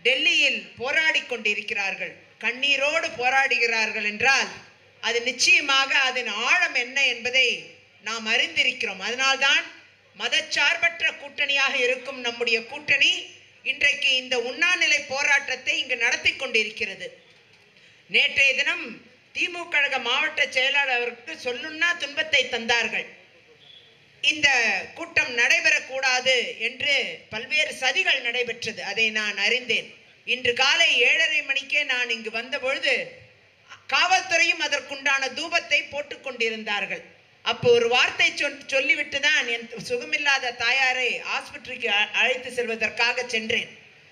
டெல்லியில் போராடி கொண்டிருக்கிறார்கள் கண்ணீரோடு போராடுகிறார்கள் என்றால் அது நிச்சயமாக அதன் ஆழம் என்ன என்பதை நாம் அறிந்திருக்கிறோம் அதனால்தான் மதச்சார்பற்ற கூட்டணியாக இருக்கும் நம்முடைய கூட்டணி இன்றைக்கு இந்த உண்ணாநிலை போராட்டத்தை இங்கு நடத்தி கொண்டிருக்கிறது நேற்றைய தினம் திமுக கழக மாவட்ட செயலாளர் அவருக்கு சொல்லுன்னா துன்பத்தை தந்தார்கள் இந்த கூட்டம் நடைபெறக்கூடாது என்று பல்வேறு சதிகள் நடைபெற்றது அதை நான் அறிந்தேன் இன்று காலை ஏழரை மணிக்கே நான் இங்கு வந்தபொழுது காவல்துறையும் அதற்குண்டான தூபத்தை போட்டுக் கொண்டிருந்தார்கள் அப்போ ஒரு வார்த்தை சொல் சொல்லிவிட்டு தான் என் சுகமில்லாத தாயாரை ஆஸ்பத்திரிக்கு அ- அழைத்து செல்வதற்காக சென்றேன்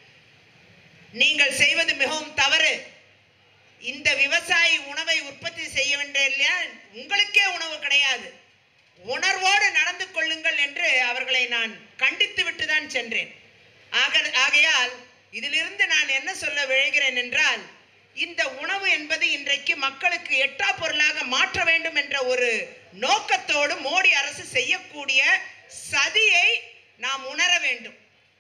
நீங்கள் செய்வது மிகவும் தவறு இந்த விவசாயி உணவை உற்பத்தி செய்ய வேண்டிய இல்லையா உங்களுக்கே உணவு கிடையாது உணர்வோடு நடந்து கொள்ளுங்கள் என்று அவர்களை நான் கண்டித்து விட்டு தான் சென்றேன் ஆக ஆகையால் இதிலிருந்து நான் என்ன சொல்ல விழைகிறேன் என்றால் இந்த உணவு என்பது இன்றைக்கு மக்களுக்கு எட்டா பொருளாக மாற்ற வேண்டும் என்ற ஒரு நோக்கத்தோடு மோடி அரசு செய்யக்கூடிய சதியை நாம் உணர வேண்டும்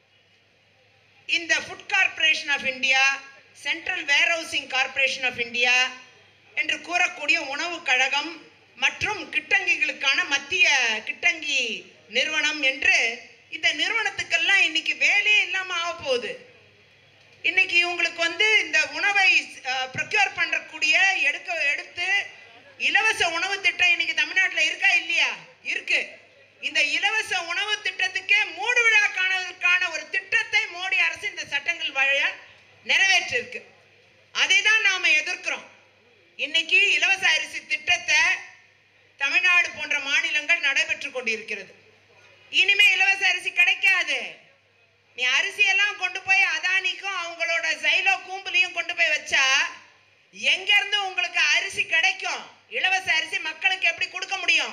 இந்த food corporation of India central warehousing corporation of India என்று கூறக்கூடிய உணவு கழகம் மற்றும் கிட்டங்கிகளுக்கான மத்திய கிட்டங்கி நிறுவனம் என்று இந்த நிறுவனத்துக்கெல்லாம் இன்னைக்கு வேலையே இல்லாம ஆக போகுது இன்னைக்கு இவங்களுக்கு வந்து இந்த உணவை ப்ரொக்யூர் பண்ணக்கூடிய எடுக்க எடுத்து இலவச உணவு திட்டம் இன்னைக்கு தமிழ்நாட்டில் இருக்கா இல்லையா இருக்கு இந்த இலவச உணவு திட்டத்துக்கே மூடு விழா காணுவதற்கான ஒரு திட்டத்தை மோடி அரசு இந்த சட்டங்கள் வழியா நிறைவேற்றிருக்கு அதை தான் நாம எதிர்க்கிறோம் இன்னைக்கு இலவச அரிசி திட்டத்தை தமிழ்நாடு போன்ற மாநிலங்கள் நடைபெற்று கொண்டிருக்கிறது இனிமே இலவச அரிசி கிடைக்காது நீ அரிசியெல்லாம் கொண்டு போய் அதானிக்கும் அவங்களோட சைலோ கூம்புலையும் கொண்டு போய் வச்சா எங்க இருந்து உங்களுக்கு அரிசி கிடைக்கும் இலவச அரிசி மக்களுக்கு எப்படி கொடுக்க முடியும்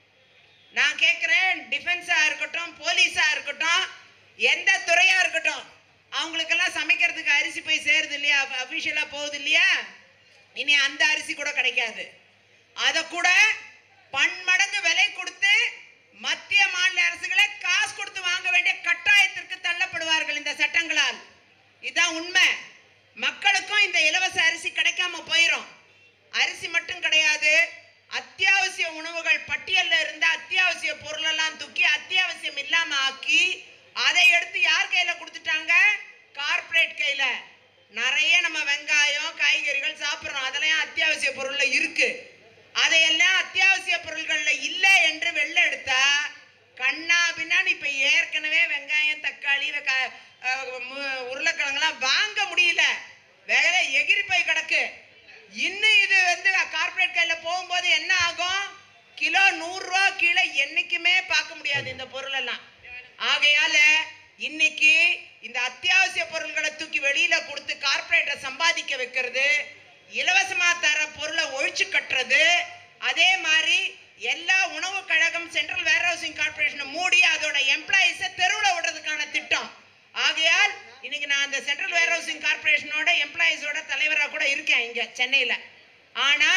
நான் கேட்குறேன் டிஃபென்ஸா இருக்கட்டும் போலீஸா இருக்கட்டும் எந்த துறையா இருக்கட்டும் அவங்களுக்கெல்லாம் சமைக்கிறதுக்கு அரிசி போய் சேருது இல்லையா அஃபிஷியலாக போகுது இல்லையா இனி அந்த அரிசி கூட கிடைக்காது அதை கூட பன்மடங்கு விலை கொடுத்து மத்திய மாநில அரசுகளை காசு கொடுத்து வாங்க வேண்டிய கட்டாயத்திற்கு தள்ளப்படுவார்கள் இந்த சட்டங்களால் இதுதான் உண்மை மக்களுக்கும் இந்த இலவச அரிசி கிடைக்காம போயிடும் அரிசி மட்டும் கிடையாது அத்தியாவசிய உணவுகள் பட்டியல்ல இருந்த அத்தியாவசிய பொருளெல்லாம் தூக்கி அத்தியாவசியம் இல்லாம ஆக்கி அதை எடுத்து யார் கையில கொடுத்துட்டாங்க கார்ப்பரேட் கையில நிறைய நம்ம வெங்காயம் காய்கறிகள் சாப்பிடுறோம் அதெல்லாம் அத்தியாவசிய பொருள்ல இருக்கு அதையெல்லாம் அத்தியாவசிய பொருள்கள்ல இல்லை என்று வெளில எடுத்தா கண்ணா பின்னான்னு இப்ப ஏற்கனவே வெங்காயம் தக்காளி வெக்க- அஹ் மு- உருளைக்கிழங்குலாம் வாங்க முடியல வேலை எகிரி போய் கிடக்கு இன்னும் இது வந்து கார்ப்பரேட் கையில போகும்போது என்ன ஆகும் கிலோ நூறு ரூபா கீழே என்னைக்குமே பார்க்க முடியாது இந்த பொருள் எல்லாம் ஆகையால இன்னைக்கு இந்த அத்தியாவசிய பொருள்களை தூக்கி வெளியில கொடுத்து கார்ப்பரேட்டை சம்பாதிக்க வைக்கிறது இலவசமா தர பொருளை ஒழிச்சு கட்டுறது அதே மாதிரி எல்லா உணவு கழகம் சென்ட்ரல் வேர்ஹவுசிங் கார்ப்பரேஷனை மூடி அதோட எம்ப்ளாயிஸை தெருவில் விடுறதுக்கான திட்டம் ஆகையால் இன்னைக்கு நான் அந்த சென்ட்ரல் வேர்ஹவுசிங் கார்ப்பரேஷனோட எம்ப்ளாயிஸோட தலைவராக கூட இருக்கேன் இங்க சென்னையில் ஆனா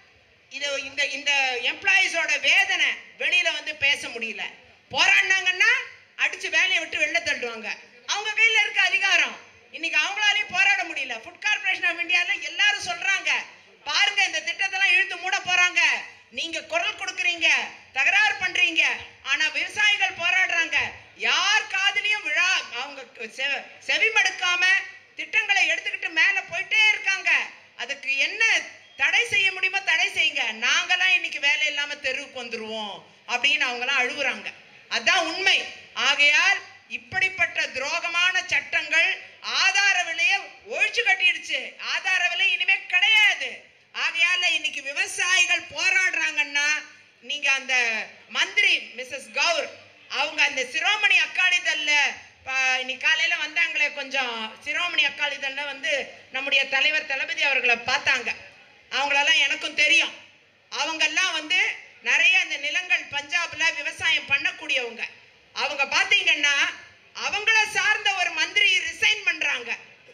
இது இந்த இந்த எம்ப்ளாயிஸோட வேதனை வெளியில வந்து பேச முடியல போராடினாங்கன்னா அடிச்சு வேலையை விட்டு வெளில தள்ளுவாங்க அவங்க கையில இருக்க அதிகாரம் இன்னைக்கு அவங்களாலையும் போராட முடியல ஃபுட் கார்ப்பரேஷன் ஆஃப் இந்தியால எல்லாரும் சொல்றாங்க பாருங்க இந்த திட்டத்தெல்லாம் இழுத்து மூட போறாங்க நீங்க குரல் கொடுக்குறீங்க தகராறு பண்றீங்க ஆனா விவசாயிகள் போராடுறாங்க யார் காதுலயும் விழா அவங்க செ- செவிமடுக்காம திட்டங்களை எடுத்துக்கிட்டு மேல போயிட்டே இருக்காங்க அதுக்கு என்ன தடை செய்ய முடியுமோ தடை செய்யுங்க நாங்கெல்லாம் இன்னைக்கு வேலை இல்லாம தெருவுக்கு வந்துருவோம் அப்படின்னு அவங்கெல்லாம் அழுகுறாங்க அதான் உண்மை ஆகையால் இப்படிப்பட்ட துரோகமான சட்டங்கள் ஆதார விலையை ஒழிச்சு கட்டிடுச்சு ஆதார விலை இனிமே கிடையாது ஆகையால இன்னைக்கு விவசாயிகள் போராடுறாங்கன்னா நீங்க அந்த மந்திரி மிஸ்ஸஸ் கவுர் அவங்க அந்த சிரோமணி அக்காலிதல்ல ப- இன்னைக்கு காலையில வந்தாங்களே கொஞ்சம் சிரோமணி அக்காலிதல்ல வந்து நம்முடைய தலைவர் தளபதி அவர்களை பார்த்தாங்க அவங்களெல்லாம் எனக்கும் தெரியும் அவங்கெல்லாம் வந்து நிறைய அந்த நிலங்கள் பஞ்சாப்ல விவசாயம் பண்ணக்கூடியவங்க அவங்க பாத்தீங்கன்னா அவங்கள சார்ந்த ஒரு மந்திரி ரிசைன் பண்றாங்க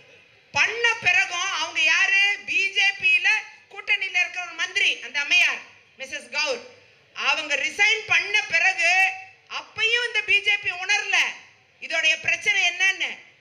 பண்ண பிறகும் அவங்க யாரு பிஜேபியில கூட்டணியில இருக்கிற ஒரு மந்திரி அந்த அம்மையார் மிஸ்ஸஸ் கவுர் அவங்க ரிசைன் பண்ண பிறகு அப்பையும் இந்த பிஜேபி உணரல இதோடைய பிரச்சனை என்னன்னு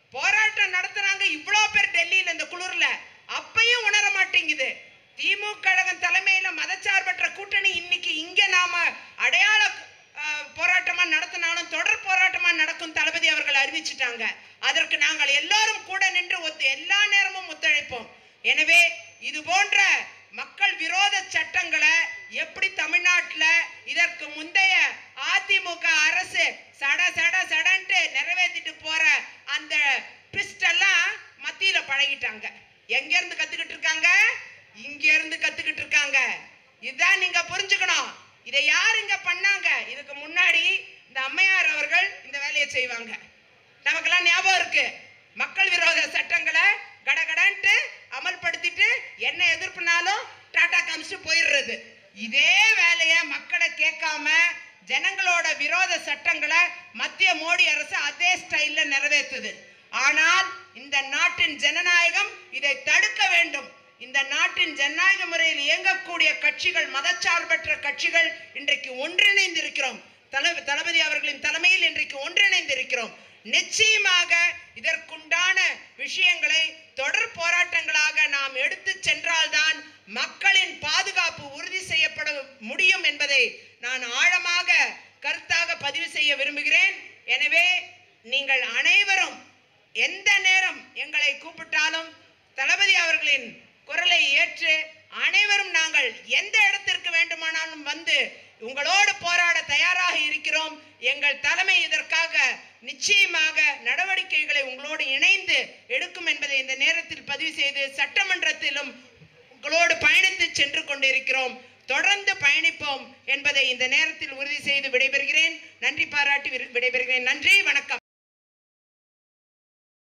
போராட்டம் நடத்துறாங்க இவ்வளோ பேர் டெல்லியில இந்த குளிர்ல அப்பையும் உணர மாட்டேங்குது திமுக கழகம் தலைமையில மதச்சார்பற்ற கூட்டணி இன்னைக்கு இங்க நாம அடையாள அஹ், போராட்டமா நடத்தினாலும் தொடர் போராட்டமா நடக்கும் தளபதி அவர்கள் அறிவிச்சிட்டாங்க அதற்கு நாங்கள் எல்லாரும் கூட நின்று ஒத்து எல்லா நேரமும் ஒத்துழைப்போம் எனவே இது போன்ற மக்கள் விரோத சட்டங்களை எப்படி தமிழ்நாட்டுல இதற்கு முந்தைய அதிமுக அரசு சட சட சடன்ட்டு நிறைவேற்றிட்டு போற அந்த ட்விஸ்ட் எல்லாம் மத்தியில பழகிட்டாங்க எங்க இருந்து கத்துக்கிட்டு இருக்காங்க இங்க இருந்து கத்துக்கிட்டு இருக்காங்க இதுதான் நீங்க புரிஞ்சுக்கணும் இதை யார் இங்க பண்ணாங்க இதுக்கு முன்னாடி இந்த அம்மையார் அவர்கள் இந்த வேலையை செய்வாங்க நமக்கெல்லாம் ஞாபகம் இருக்கு மக்கள் விரோத சட்டங்களை கடகடன்ட்டு அமல்படுத்திட்டு என்ன எதிர்ப்புனாலும் டாடா காமிச்சிட்டு போயிடுறது இதே வேலையை மக்களை கேட்காம ஜனங்களோட விரோத சட்டங்களை மத்திய மோடி அரசு அதே ஸ்டைல்ல நிறைவேற்றுது ஆனால் இந்த நாட்டின் ஜனநாயகம் இதை தடுக்க வேண்டும் இந்த நாட்டின் ஜனநாயக முறையில் இயங்கக்கூடிய கட்சிகள் மதச்சார்பற்ற கட்சிகள் இன்றைக்கு ஒன்றிணைந்திருக்கிறோம் தல- தளபதி அவர்களின் தலைமையில் இன்றைக்கு ஒன்றிணைந்திருக்கிறோம் நிச்சயமாக இதற்குண்டான விஷயங்களை தொடர் போராட்டங்களாக நாம் எடுத்து சென்றால்தான் மக்களின் பாதுகாப்பு உறுதி செய்யப்பட முடியும் என்பதை நான் ஆழமாக கருத்தாக பதிவு செய்ய விரும்புகிறேன் எனவே நீங்கள் அனைவரும் எந்த நேரம் எங்களை கூப்பிட்டாலும் தளபதி அவர்களின் குரலை ஏற்று அனைவரும் நாங்கள் எந்த இடத்திற்கு வேண்டுமானாலும் வந்து உங்களோடு போராட தயாராக இருக்கிறோம் எங்கள் தலைமை இதற்காக நிச்சயமாக நடவடிக்கைகளை உங்களோடு இணைந்து எடுக்கும் என்பதை இந்த நேரத்தில் பதிவு செய்து சட்டமன்றத்திலும் உங்களோடு பயணித்து சென்று கொண்டிருக்கிறோம் தொடர்ந்து பயணிப்போம் என்பதை இந்த நேரத்தில் உறுதி செய்து விடைபெறுகிறேன் நன்றி பாராட்டி விரு- விடைபெறுகிறேன் நன்றி வணக்கம்